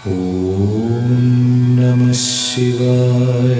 ॐ नमः शिवाय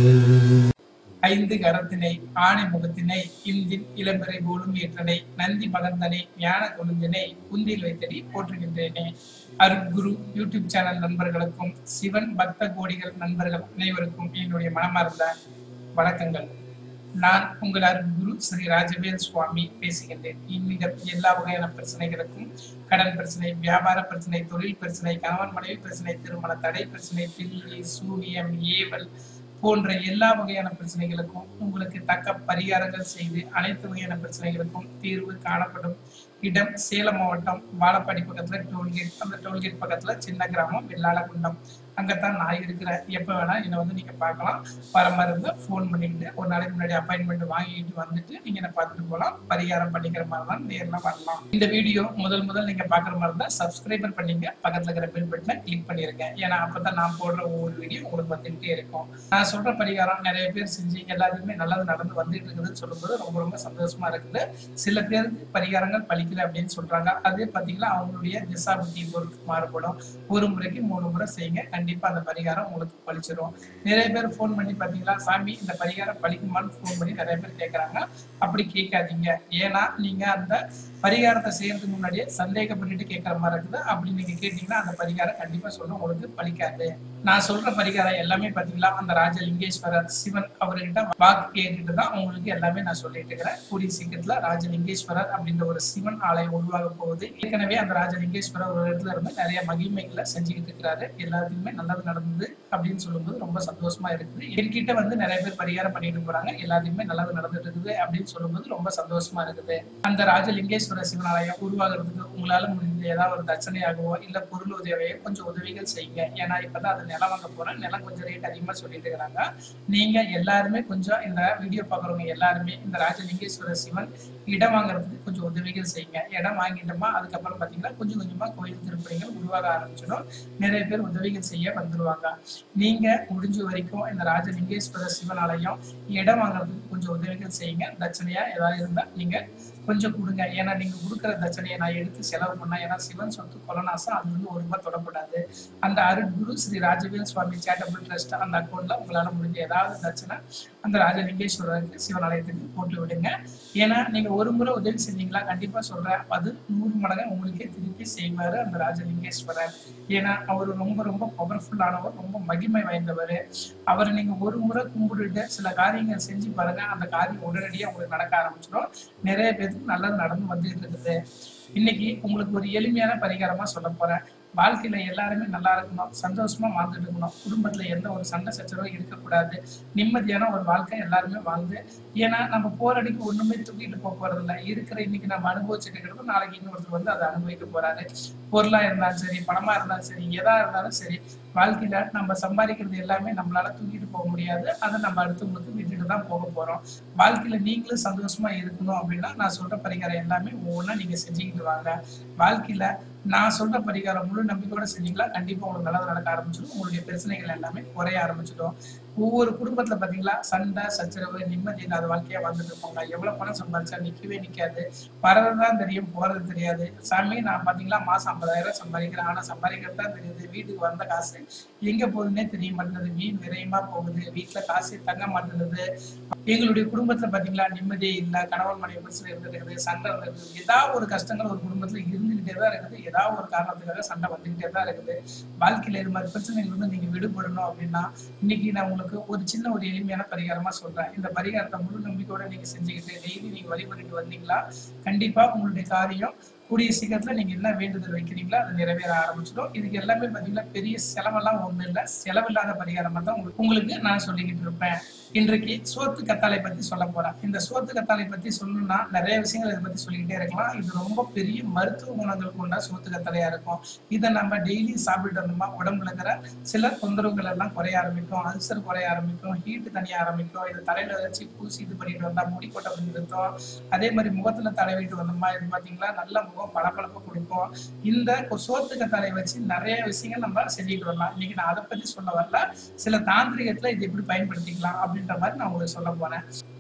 ஐந்து கரத்தினை ஆணை முகத்தினை இந்தின் இளம்பெறை போலும் ஏற்றனை நந்தி மகந்தனை ஞான கொழுந்தினை குந்தில் வைத்தடி போற்றுகின்றேனே அருட்குரு யூடியூப் சேனல் நண்பர்களுக்கும் சிவன் பக்த கோடிகள் நண்பர்கள் அனைவருக்கும் என்னுடைய மனமார்ந்த வணக்கங்கள் நான் உங்கள் அருட்குரு ஸ்ரீ ராஜவேல் சுவாமி பேசுகின்றேன் இந்நிடம் எல்லா வகையான பிரச்சனைகளுக்கும் கடன் பிரச்சனை வியாபார பிரச்சனை தொழில் பிரச்சனை கணவன் மனைவி பிரச்சனை திருமண தடை பிரச்சனை பில்லி சூனியம் ஏவல் போன்ற எல்லா வகையான பிரச்சனைகளுக்கும் உங்களுக்கு தக்க பரிகாரங்கள் செய்து அனைத்து வகையான பிரச்சனைகளுக்கும் தீர்வு காணப்படும் இடம் சேலம் மாவட்டம் வாழப்பாடி பக்கத்துல டோல்கேட் அந்த டோல்கேட் பக்கத்துல சின்ன கிராமம் வெள்ளாளகுண்டம் அங்கத்தான் நான் இருக்கிறேன் எப்ப வேணா என்னை வந்து நீங்க பார்க்கலாம் வர மாதிரி இருந்தா ஃபோன் பண்ணிக்கிட்டு ஒரு நாளைக்கு முன்னாடி அப்பாயின்மெண்ட் வாங்கிட்டு வந்துட்டு நீங்க என்ன பார்த்துட்டு போகலாம் பரிகாரம் பண்ணிக்கிற மாதிரி தான் நேர்ல வரலாம் இந்த வீடியோ முதல் முதல் நீங்க பாக்குற மாதிரி இருந்தா சப்ஸ்கிரைபர் பண்ணீங்க பக்கத்துல இருக்கிற பெல் பட்டனை கிளிக் பண்ணிருங்க ஏன்னா அப்பதான் நான் போடுற ஒவ்வொரு வீடியோ உங்களுக்கு வந்துகிட்டே இருக்கும் நான் சொல்ற பரிகாரம் நிறைய பேர் செஞ்சு எல்லாத்துக்குமே நல்லது நடந்து வந்துட்டு இருக்குதுன்னு சொல்லும்போது ரொம்ப ரொம்ப சந்தோஷமா இருக்குது சில பேருக்கு பரிகாரங்கள் பலிக்கல அப்படின்னு சொல்றாங்க அதே பாத்தீங்கன்னா அவங்களுடைய திசா புத்தி பொறுத்து மாறுபடும் ஒரு முறைக்கு மூணு முறை செய்யுங்க கண்டிப்பா அந்த பரிகாரம் உங்களுக்கு பலிச்சிடும் நிறைய பேர் ஃபோன் பண்ணி பாத்தீங்களா சாமி இந்த பரிகாரம் பலிக்குமான்னு ஃபோன் பண்ணி நிறைய பேர் கேட்கறாங்க அப்படி கேட்காதீங்க ஏன்னா நீங்க அந்த பரிகாரத்தை செய்யறதுக்கு முன்னாடியே சந்தேகப்பட்டுட்டு கேட்கற மாதிரி இருக்குது அப்படி நீங்க கேட்டீங்கன்னா அந்த பரிகாரம் கண்டிப்பா சொல்ல உங்களுக்கு பலிக்காது நான் சொல்ற பரிகாரம் எல்லாமே பாத்தீங்களா அந்த ராஜலிங்கேஸ்வரர் சிவன் அவர்கிட்ட வாக்கு கேட்டுட்டு தான் உங்களுக்கு எல்லாமே நான் சொல்லிட்டு இருக்கிறேன் கூடிய சீக்கிரத்துல ராஜலிங்கேஸ்வரர் அப்படின்ற ஒரு சிவன் ஆலயம் உருவாக போகுது ஏற்கனவே அந்த ராஜலிங்கேஸ்வரர் ஒரு இடத்துல இருந்து நிறைய மகிமைகளை செஞ்சுக்கிட்டு இருக்கிறாரு எல்லாத்துக்குமே நல்லது நடந்தது அப்படின்னு சொல்லும்போது ரொம்ப சந்தோஷமா இருக்குது என்கிட்ட வந்து நிறைய பேர் பரிகாரம் பண்ணிட்டு போறாங்க எல்லாத்துக்குமே நல்லது நடந்துட்டு இருக்குது அப்படின்னு சொல்லும்போது ரொம்ப சந்தோஷமா இருக்குது அந்த ராஜலிங்கேஸ்வர சிவன் ஆலயம் உருவாகிறதுக்கு உங்களால முடிஞ்ச ஏதாவது ஒரு தட்சணையாகவோ இல்ல பொருள் உதவியோ கொஞ்சம் உதவிகள் செய்யுங்க ஏன்னா இப்பதான் அது நிலம் வாங்க போறேன் நிலம் கொஞ்சம் ரேட் அதிகமா சொல்லிட்டு இருக்கிறாங்க நீங்க எல்லாருமே கொஞ்சம் இந்த வீடியோ பாக்குறவங்க எல்லாருமே இந்த ராஜலிங்கேஸ்வர சிவன் இடம் வாங்குறதுக்கு கொஞ்சம் உதவிகள் செய்யுங்க இடம் வாங்கிட்டோமா அதுக்கப்புறம் பாத்தீங்கன்னா கொஞ்சம் கொஞ்சமா கோயில் திருப்பணிகள் உருவாக ஆரம்பிச்சிடும் நிறைய பேர் உதவிகள் செய்ய வந்துருவாங்க நீங்க முடிஞ்ச வரைக்கும் இந்த ராஜலிங்கேஸ்வர சிவன் ஆலயம் இடம் வாங்குறதுக்கு கொஞ்சம் உதவிகள் செய்யுங்க தட்சணையா ஏதாவது இருந்தா நீங்க கொஞ்சம் கொடுங்க ஏன்னா நீங்க கொடுக்குற தட்சணையை நான் எடுத்து செலவு பண்ணா ஏன்னா சிவன் சொத்து கொலநாசம் அது வந்து ஒரு ரூபாய் தொடப்படாது அந்த அருட்குரு ஸ்ரீ ராஜவேல் சுவாமி சேட்டபிள் ட்ரஸ்ட் அந்த அக்கௌண்ட்ல உங்களால முடிஞ்ச ஏதாவது தட்சணை அந்த ராஜலிங்கேஸ்வரருக்கு சிவனாலயத்துக்கு போட்டு விடுங்க ஏன்னா நீங்க ஒரு முறை உதவி செஞ்சீங்களா கண்டிப்பா சொல்றேன் அது நூறு மடங்கு உங்களுக்கே திருப்பி செய்வாரு அந்த ராஜலிங்கேஸ்வரர் ஏன்னா அவர் ரொம்ப ரொம்ப பவர்ஃபுல்லானவர் ரொம்ப மகிமை வாய்ந்தவர் அவரை நீங்க ஒரு முறை கும்பிட்டுட்டு சில காரியங்கள் செஞ்சு பாருங்க அந்த காரியம் உடனடியாக உங்களுக்கு நடக்க ஆரம்பிச்சிடும் நிறைய பேருக்கு நல்லது நடந்து வந்துட்டு இருக்குது இன்னைக்கு உங்களுக்கு ஒரு எளிமையான பரிகாரமா சொல்ல போறேன் வாழ்க்கையில எல்லாருமே நல்லா இருக்கணும் சந்தோஷமா வாழ்ந்துட்டு இருக்கணும் குடும்பத்துல எந்த ஒரு சண்டை சச்சரவும் இருக்கக்கூடாது நிம்மதியான ஒரு வாழ்க்கை எல்லாருமே வாழ்ந்து ஏன்னா நம்ம போராடிக்கு ஒண்ணுமே தூக்கிட்டு போக போறது இல்லை இருக்கிற இன்னைக்கு நம்ம அனுபவிச்சுட்டு இருக்கிறது நாளைக்கு இன்னொருத்தர் வந்து அதை அனுபவிக்க போறாரு பொருளா இருந்தாலும் சரி பணமா இருந்தாலும் சரி எதா இருந்தாலும் சரி வாழ்க்கையில நம்ம சம்பாதிக்கிறது எல்லாமே நம்மளால தூக்கிட்டு போக முடியாது அதை நம்ம அடுத்தவங்களுக்கு விட்டுட்டு தான் போக போறோம் வாழ்க்கையில நீங்களும் சந்தோஷமா இருக்கணும் அப்படின்னா நான் சொல்ற பரிகாரம் எல்லாமே ஒவ்வொன்றா நீங்க செஞ்சுக்கிட்டு வாங்க வாழ்க்கையில நான் சொல்ற பரிகாரம் முழு நம்பிக்கையோட செஞ்சீங்களா கண்டிப்பா உங்களுக்கு நல்லது நடக்க ஆரம்பிச்சிடும் உங்களுடைய பிரச்சனைகள் எல்லாமே குறைய ஆரம்பிச்சிடும் ஒவ்வொரு குடும்பத்துல பாத்தீங்களா சண்டை சச்சரவு நிம்மதி இல்லாத வாழ்க்கையா வாழ்ந்துட்டு இருப்பாங்க எவ்வளவு பணம் சம்பாதிச்சா நிக்கவே நிக்காது வரதுதான் தெரியும் போறது தெரியாது சாமி நான் பாத்தீங்களா மாசம் ஐம்பதாயிரம் சம்பாதிக்கிறேன் ஆனா சம்பாதிக்கிறது தான் தெரியுது வீட்டுக்கு வந்த காசு எங்க போகுதுன்னே தெரிய மாட்டேங்குது வீண் விரயமா போகுது வீட்டுல காசு தங்க மாட்டேங்குது எங்களுடைய குடும்பத்துல பாத்தீங்களா நிம்மதியே இல்லை கணவன் மனைவி பிரச்சனை இருந்துட்டு இருக்குது சண்டை இருக்குது ஏதாவது ஒரு கஷ்டங்கள் ஒரு குடும்பத்துல இருந்துகிட்டே தான் இருக்குது ஏதாவது ஒரு காரணத்துக்காக சண்டை வந்துகிட்டே தான் இருக்குது வாழ்க்கையில இது மாதிரி பிரச்சனைகள் இருந்து நீங்க விடுபடணும் அப்படின்னா இன்னைக்கு நான் உங்களுக்கு ஒரு சின்ன ஒரு எளிமையான பரிகாரமா சொல்றேன் இந்த பரிகாரத்தை முழு நம்பிக்கையோட நீங்க செஞ்சுக்கிட்டு டெய்லி நீங்க வழிபட்டுட்டு வந்தீங்களா கண்டிப்பா உங்களுடைய காரியம் கூடிய சீக்கிரத்துல நீங்க என்ன வேண்டுதல் வைக்கிறீங்களோ அது நிறைவேற ஆரம்பிச்சிடும் இதுக்கு எல்லாமே பாத்தீங்கன்னா பெரிய செலவெல்லாம் ஒண்ணு இல்ல செலவில்லாத பரிகாரமா தான் உங்களுக்கு- உங்களுக்கு நான் சொல்லிக்கிட்டு இருப்பேன் இன்றைக்கு சோத்து கத்தாழை பத்தி சொல்ல போறேன் இந்த சோத்து கத்தாழை பத்தி சொல்லணும்னா நிறைய விஷயங்கள் இதை பத்தி சொல்லிக்கிட்டே இருக்கலாம் இது ரொம்ப பெரிய மருத்துவ குணங்கள் கொண்ட சோத்து கத்தாழையா இருக்கும் இதை நம்ம டெய்லி சாப்பிட்டு வந்தோமா உடம்புல இருக்கிற சில தொந்தரவுகள் எல்லாம் குறைய ஆரம்பிக்கும் அல்சர் குறைய ஆரம்பிக்கும் ஹீட் தனிய ஆரம்பிக்கும் இது தலையில வச்சு பூசி இது பண்ணிட்டு வந்தா முடி கொட்டை பண்ணி நிறுத்தும் அதே மாதிரி முகத்துல தடவிட்டு வந்தோமா இது பாத்தீங்களா நல்ல முகம் பளபளப்பு கொடுக்கும் இந்த சோத்து கத்தாழை வச்சு நிறைய விஷயங்கள் நம்ம செஞ்சுட்டு வரலாம் இன்னைக்கு நான் அதை பத்தி சொல்ல வரல சில தாந்திரிகத்துல இது எப்படி பயன்படுத்திக்கலாம் அப்படின்ற மாதிரி நான் உங்களுக்கு சொல்ல போறேன்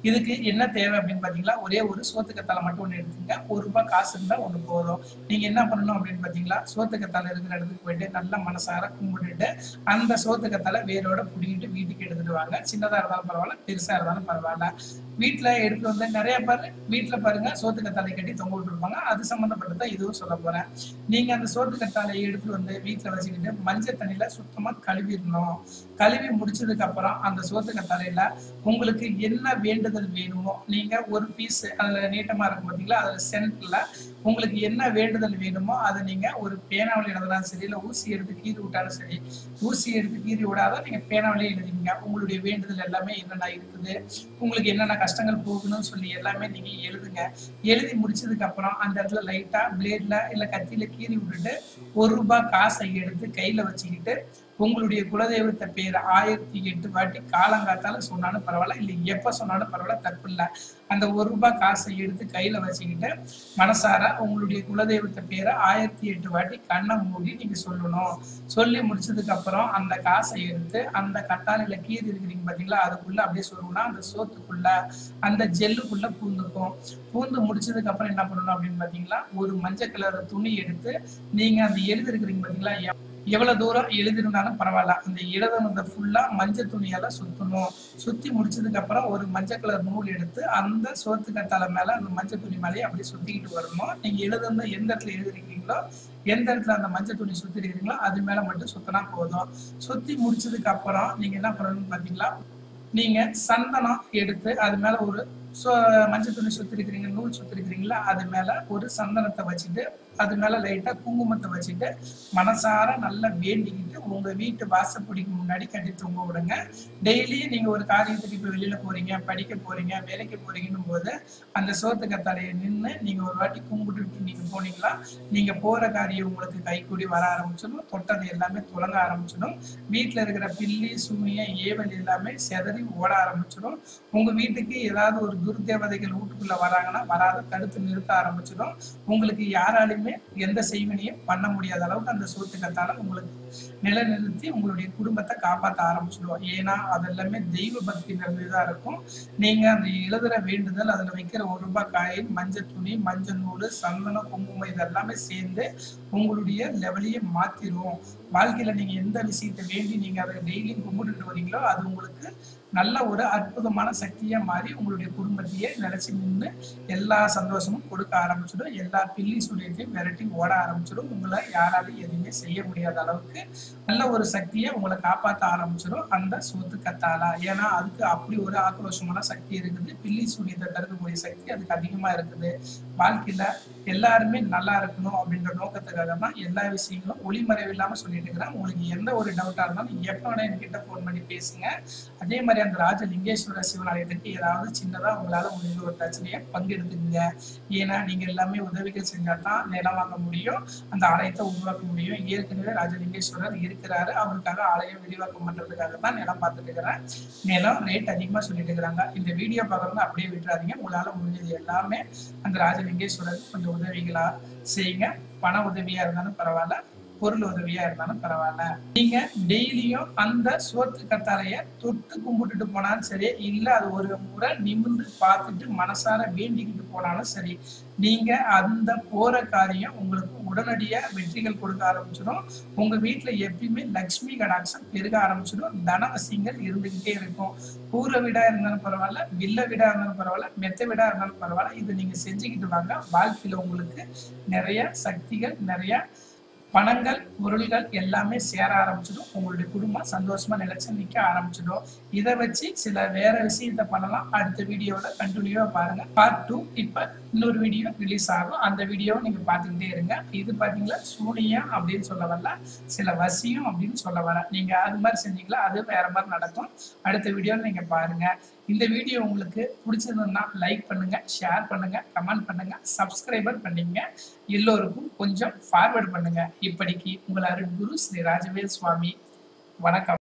இதுக்கு என்ன தேவை அப்படின்னு பாத்தீங்களா ஒரே ஒரு சோத்துக்கத்தால மட்டும் ஒண்ணு எடுத்துங்க ஒரு ரூபாய் காசு இருந்தா ஒண்ணு போதும் நீங்க என்ன பண்ணணும் அப்படின்னு பாத்தீங்களா சோத்துக்கத்தால இருக்கிற இடத்துக்கு போயிட்டு நல்லா மனசார கும்பிட்டுட்டு அந்த சோத்துக்கத்தால வேரோட புடிங்கிட்டு வீட்டுக்கு எடுத்துட்டு வாங்க சின்னதா இருந்தாலும் பரவாயில்ல பெருசா இருந்தாலும் பரவாயில்ல வீட்டுல எடுத்து வந்து நிறைய பேர் வீட்டுல பாருங்க சோத்துக்கத்தாலை கட்டி தொங்க விட்டுருப்பாங்க அது சம்பந்தப்பட்டதான் இதுவும் சொல்ல போறேன் நீங்க அந்த சோத்துக்கத்தாலை எடுத்துட்டு வந்து வீட்டுல வச்சுக்கிட்டு மஞ்சள் தண்ணியில சுத்தமா கழுவிடணும் கழுவி முடிச்சதுக்கு அப்புறம் அந்த சோத்துக்கத்தாலையில உங்களுக்கு என்ன வேண்டுதல் வேணுமோ நீங்க ஒரு பீஸ் அதுல நீட்டமா இருக்கும் பாத்தீங்களா அதுல சென்டர்ல உங்களுக்கு என்ன வேண்டுதல் வேணுமோ அதை நீங்க ஒரு பேனாவில் எழுதலாம் சரி இல்ல ஊசி எடுத்து கீறி விட்டாலும் சரி ஊசி எடுத்து கீறி விடாத நீங்க பேனாவிலே எழுதிங்க உங்களுடைய வேண்டுதல் எல்லாமே என்னென்ன இருக்குது உங்களுக்கு என்னென்ன கஷ்டங்கள் போகணும்னு சொல்லி எல்லாமே நீங்க எழுதுங்க எழுதி முடிச்சதுக்கு அப்புறம் அந்த இடத்துல லைட்டா பிளேட்ல இல்ல கத்தியில கீறி விட்டுட்டு ஒரு ரூபாய் காசை எடுத்து கையில வச்சுக்கிட்டு உங்களுடைய குலதெய்வத்தை பேர் ஆயிரத்தி எட்டு வாட்டி காலங்காத்தால சொன்னாலும் பரவாயில்ல இல்லை எப்ப சொன்னாலும் பரவாயில்ல தப்பு இல்லை அந்த ஒரு ரூபாய் காசை எடுத்து கையில வச்சுக்கிட்டு மனசார உங்களுடைய குலதெய்வத்தை பேரை ஆயிரத்தி எட்டு வாட்டி கண்ணை மூடி நீங்க சொல்லணும் சொல்லி முடிச்சதுக்கு அப்புறம் அந்த காசை எடுத்து அந்த கட்டாளில கீறி இருக்கிறீங்க பாத்தீங்களா அதுக்குள்ள அப்படியே சொல்லணும்னா அந்த சோத்துக்குள்ள அந்த ஜெல்லுக்குள்ள பூந்துக்கும் பூந்து முடிச்சதுக்கு அப்புறம் என்ன பண்ணணும் அப்படின்னு பாத்தீங்களா ஒரு மஞ்சள் கலர் துணி எடுத்து நீங்க அந்த எழுதி இருக்கிறீங்க பாத்தீங்களா எவ்- எவ்வளவு தூரம் எழுதிருந்தாலும் பரவாயில்ல அந்த எழுதுனதை ஃபுல்லா மஞ்சள் துணியால சுத்தணும் சுத்தி முடிச்சதுக்கு அப்புறம் ஒரு மஞ்சள் கலர் நூல் எடுத்து அந்த சோத்து கத்தால மேல அந்த மஞ்சள் துணி மேலேயே அப்படியே சுத்திக்கிட்டு வரணும் நீங்க எழுதுன எந்த இடத்துல எழுதிருக்கீங்களோ எந்த இடத்துல அந்த மஞ்சள் துணி சுத்தி இருக்கீங்களோ அது மேல மட்டும் சுத்தினா போதும் சுத்தி முடிச்சதுக்கு அப்புறம் நீங்க என்ன பண்ணணும்னு பாத்தீங்களா நீங்க சந்தனம் எடுத்து அது மேல ஒரு சோ- மஞ்சள் துணி சுத்தி இருக்கிறீங்க நூல் சுத்தி இருக்கிறீங்களா அது மேல ஒரு சந்தனத்தை வச்சுட்டு அது மேல லைட்டா குங்குமத்தை வச்சுட்டு மனசார நல்லா வேண்டிக்கிட்டு உங்க வீட்டு வாசப்படிக்கு முன்னாடி கட்டி தொங்க விடுங்க டெய்லி நீங்க ஒரு காரியத்துக்கு இப்ப வெளியில போறீங்க படிக்க போறீங்க வேலைக்கு போறீங்கன்னும் போது அந்த சோத்து கத்தாலையை நின்று நீங்க ஒரு வாட்டி கும்பிட்டுட்டு நீங்க போனீங்களா நீங்க போற காரியம் உங்களுக்கு கைக்கூடி வர ஆரம்பிச்சிடும் தொட்டது எல்லாமே துலங்க ஆரம்பிச்சிடும் வீட்டுல இருக்கிற பில்லி சூனிய ஏவல் எல்லாமே செதறி ஓட ஆரம்பிச்சிடும் உங்க வீட்டுக்கு ஏதாவது ஒரு துர்தேவதைகள் வீட்டுக்குள்ள வராங்கன்னா வராத தடுத்து நிறுத்த ஆரம்பிச்சிடும் உங்களுக்கு யாராலுமே எந்த செய்வினையும் பண்ண முடியாத அளவுக்கு அந்த சோத்து கத்தால உங்களுக்கு நிலைநிறுத்தி உங்களுடைய குடும்பத்தை காப்பாற்ற ஆரம்பிச்சிடுவோம் ஏன்னா அதெல்லாமே தெய்வ பக்தி நிறைந்ததா இருக்கும் நீங்க அந்த எழுதுற வேண்டுதல் அதுல வைக்கிற ஒரு ரூபாய் காயின் மஞ்சள் துணி மஞ்சள் நூல் சந்தனம் குங்குமம் இதெல்லாமே சேர்ந்து உங்களுடைய லெவலையே மாத்திரும் வாழ்க்கையில நீங்க எந்த விஷயத்தை வேண்டி நீங்க அதை டெய்லியும் கும்பிட்டுட்டு வரீங்களோ அது உங்களுக்கு நல்ல ஒரு அற்புதமான சக்தியா மாறி உங்களுடைய குடும்பத்தையே நிலைச்சு நின்று எல்லா சந்தோஷமும் கொடுக்க ஆரம்பிச்சிடும் எல்லா பில்லி சூரியத்தையும் விரட்டி ஓட ஆரம்பிச்சிடும் உங்களை யாராலையும் எதுவுமே செய்ய முடியாத அளவுக்கு நல்ல ஒரு சக்தியை உங்களை காப்பாற்ற ஆரம்பிச்சிடும் அந்த சோத்து கத்தாலா ஏன்னா அதுக்கு அப்படி ஒரு ஆக்ரோஷமான சக்தி இருக்குது பில்லி சூரியத்தை தடுக்கக்கூடிய சக்தி அதுக்கு அதிகமா இருக்குது வாழ்க்கையில எல்லாருமே நல்லா இருக்கணும் அப்படின்ற நோக்கத்துக்காக தான் எல்லா விஷயங்களும் ஒளிமறைவு இல்லாம சொல்லிட்டு இருக்கிறேன் உங்களுக்கு எந்த ஒரு டவுட்டா இருந்தாலும் எப்ப வேணா என்கிட்ட ஃபோன் பண்ணி பேசுங்க அதே மாதிரி அந்த ராஜலிங்கேஸ்வர சிவனாலயத்துக்கு ஏதாவது சின்னதா உங்களால முடிஞ்ச ஒரு பிரச்சனையை பங்கெடுத்துக்குங்க ஏன்னா நீங்க எல்லாமே உதவிகள் செஞ்சா தான் நிலம் வாங்க முடியும் அந்த ஆலயத்தை உருவாக்க முடியும் ஏற்கனவே ராஜலிங்கேஸ்வரர் இருக்கிறாரு அவருக்காக ஆலயம் விரிவாக்கம் பண்றதுக்காக தான் நிலம் பார்த்துட்டு இருக்கிறேன் நிலம் ரேட் அதிகமா சொல்லிட்டு இருக்கிறாங்க இந்த வீடியோ பார்க்கறவங்க அப்படியே விட்டுறாதீங்க உங்களால முடிஞ்சது எல்லாமே அந்த ராஜலிங்கேஸ்வரர் கொஞ்சம் உதவிகளா செய்யுங்க பண உதவியா இருந்தாலும் பரவாயில்ல பொருள் உதவியா இருந்தாலும் பரவாயில்ல நீங்க டெய்லியும் அந்த சோத்து கத்தாலைய தொட்டு கும்பிட்டுட்டு போனாலும் சரி இல்ல அது ஒரு முறை நிமிர்ந்து பார்த்துட்டு மனசார வேண்டிக்கிட்டு போனாலும் சரி நீங்க அந்த போற காரியம் உங்களுக்கு உடனடியா வெற்றிகள் கொடுக்க ஆரம்பிச்சிடும் உங்க வீட்டுல எப்பயுமே லக்ஷ்மி கடாட்சம் பெருக ஆரம்பிச்சிடும் தனவசியங்கள் இருந்துகிட்டே இருக்கும் கூரை வீடா இருந்தாலும் பரவாயில்ல வில்ல வீடா இருந்தாலும் பரவாயில்ல மெத்த வீடா இருந்தாலும் பரவாயில்ல இது நீங்க செஞ்சுக்கிட்டு வாங்க வாழ்க்கையில உங்களுக்கு நிறைய சக்திகள் நிறைய பணங்கள் பொருள்கள் எல்லாமே சேர ஆரம்பிச்சிடும் உங்களுடைய குடும்பம் சந்தோஷமா நிலைச்சு நிக்க ஆரம்பிச்சிடும் இதை வச்சு சில வேற விஷயத்த பண்ணலாம் அடுத்த வீடியோல கண்டினியூவா பாருங்க பார்ட் டூ இப்ப இன்னொரு வீடியோ ரிலீஸ் ஆகும் அந்த வீடியோவை நீங்க பார்த்துக்கிட்டே இருங்க இது பாத்தீங்களா சூனியம் அப்படின்னு சொல்ல வரல சில வசியம் அப்படின்னு சொல்ல வர நீங்க அது மாதிரி செஞ்சீங்களா அது வேற மாதிரி நடக்கும் அடுத்த வீடியோல நீங்க பாருங்க இந்த வீடியோ உங்களுக்கு பிடிச்சதுன்னா லைக் பண்ணுங்க ஷேர் பண்ணுங்க கமெண்ட் பண்ணுங்க சப்ஸ்கிரைபர் பண்ணீங்க எல்லோருக்கும் கொஞ்சம் ஃபார்வர்ட் பண்ணுங்க இப்படிக்கு உங்கள் அருட்குரு ஸ்ரீ ராஜவேல் சுவாமி வணக்கம்